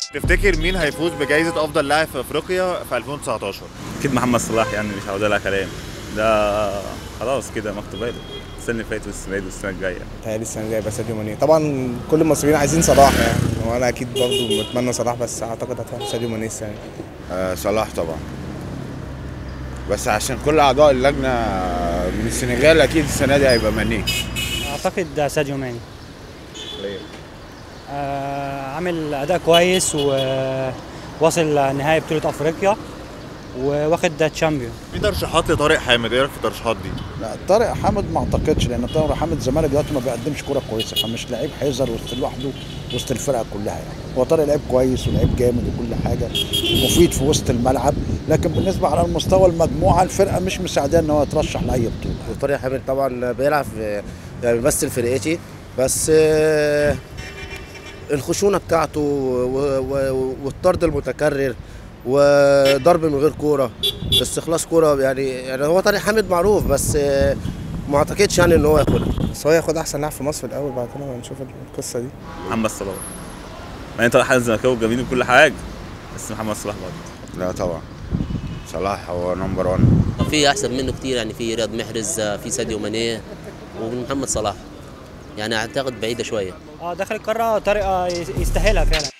تفتكر مين هيفوز بجائزة أفضل لاعب في أفريقيا في 2019 اكيد محمد صلاح يعني مش هقول لها كلام ده خلاص كده مكتوبه له السنه اللي فاتت والسنه دي والسنه الجايه تهيألي السنة الجاية يبقى ساديو ماني طبعا كل المصريين عايزين صلاح يعني وانا اكيد برضو بتمنى صلاح بس اعتقد هتروح ساديو ماني السنة دي. آه صلاح طبعا بس عشان كل اعضاء اللجنه من السنغال اكيد السنه دي هيبقى ماني اعتقد ساديو ماني آه عامل اداء كويس وواصل نهائي بطوله افريقيا وواخد تشامبيون في ترشيحات لطارق حامد إيه رأيك في الترشيحات دي؟ لا طارق حامد ما اعتقدش لان طارق حامد الزمالك دلوقتي ما بيقدمش كوره كويسه فمش لعيب هيظهر وسط لوحده وسط الفرقه كلها يعني هو طارق لعيب كويس ولعيب جامد وكل حاجه مفيد في وسط الملعب لكن بالنسبه على المستوى المجموعه الفرقه مش مساعداه ان هو يترشح لاي بطوله وطارق حامد طبعا بيلعب في يعني بيمثل فرقتي بس آه، الخشونه بتاعته و- و- والطرد المتكرر وضرب من غير كوره استخلاص كوره يعني يعني هو طارق حامد معروف بس آه، ما اعتقدش يعني ان هو ياخدها بس هو ياخد احسن لاعب في مصر الاول بعد كده نشوف القصة دي محمد صلاح يعني طبعا حد زملكاوي جميل وكل حاجه بس محمد صلاح برضه لا طبعا صلاح هو نمبر 1 في احسن منه كتير يعني في رياض محرز في ساديو ماني ومحمد صلاح يعني اعتقد بعيده شويه اه داخل القاره طريقه يستاهلها فعلا